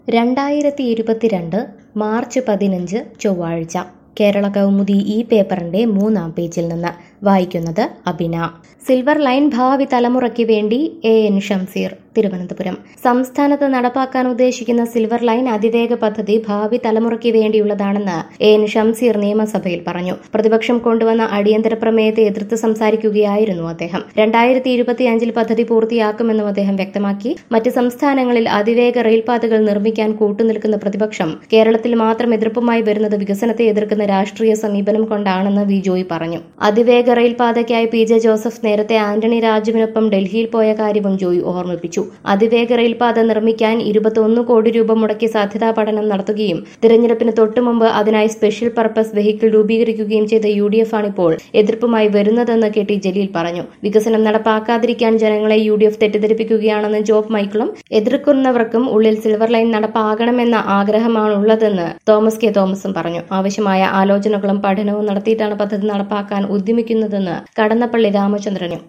രണ്ടായിരത്തി ഇരുപത്തിരണ്ട് മാർച്ച് പതിനഞ്ച് ചൊവ്വാഴ്ച കേരള കൗമുദി ഈ പേപ്പറിന്റെ മൂന്നാം പേജിൽ നിന്ന് വായിക്കുന്നത് അബിന സിൽവർ ലൈൻ ഭാവി തലമുറയ്ക്ക് വേണ്ടി എ എൻ ഷംസീർ തിരുവനന്തപുരം സംസ്ഥാനത്ത് നടപ്പാക്കാൻ ഉദ്ദേശിക്കുന്ന സിൽവർ ലൈൻ അതിവേഗ പദ്ധതി ഭാവി തലമുറയ്ക്ക് വേണ്ടിയുള്ളതാണെന്ന് എ എൻ ഷംസീർ നിയമസഭയിൽ പറഞ്ഞു പ്രതിപക്ഷം കൊണ്ടുവന്ന അടിയന്തര പ്രമേയത്തെ എതിർത്ത് സംസാരിക്കുകയായിരുന്നു അദ്ദേഹം രണ്ടായിരത്തി ഇരുപത്തിയഞ്ചിൽ പദ്ധതി പൂർത്തിയാക്കുമെന്നും അദ്ദേഹം വ്യക്തമാക്കി മറ്റ് സംസ്ഥാനങ്ങളിൽ അതിവേഗ റെയിൽപാതകൾ നിർമ്മിക്കാൻ കൂട്ടുനിൽക്കുന്ന പ്രതിപക്ഷം കേരളത്തിൽ മാത്രം എതിർപ്പുമായി വരുന്നത് വികസനത്തെ എതിർക്കുന്ന രാഷ്ട്രീയ സമീപനം കൊണ്ടാണെന്ന് വി ജോയ് പറഞ്ഞു അതിവേഗ റെയിൽപാതയ്ക്കായി പി ജെ ജോസഫ് നേരത്തെ ആന്റണി രാജുവിനൊപ്പം ഡൽഹിയിൽ പോയ കാര്യവും ജോയ് ഓർമ്മിപ്പിച്ചു അതിവേഗ റെയിൽപാത നിർമ്മിക്കാൻ ഇരുപത്തൊന്ന് കോടി രൂപ മുടക്കി സാധ്യതാ പഠനം നടത്തുകയും തിരഞ്ഞെടുപ്പിന് തൊട്ടുമുമ്പ് അതിനായി സ്പെഷ്യൽ പർപ്പസ് വെഹിക്കിൾ രൂപീകരിക്കുകയും ചെയ്ത യു ഡി എഫ് ആണിപ്പോൾ എതിർപ്പുമായി വരുന്നതെന്ന് കെ ടി ജലീൽ പറഞ്ഞു വികസനം നടപ്പാക്കാതിരിക്കാൻ ജനങ്ങളെ യു ഡി എഫ് തെറ്റിദ്ധരിപ്പിക്കുകയാണെന്ന് ജോബ് മൈക്കിളും എതിർക്കുന്നവർക്കും ഉള്ളിൽ സിൽവർ ലൈൻ നടപ്പാകണമെന്ന ആഗ്രഹമാണുള്ളതെന്ന് തോമസ് കെ തോമസും പറഞ്ഞു ആവശ്യമായ ആലോചനകളും പഠനവും നടത്തിയിട്ടാണ് പദ്ധതി നടപ്പാക്കാൻ ഉദ്യമിക്കുന്നതെന്ന് കടന്നപ്പള്ളി രാമചന്ദ്രനും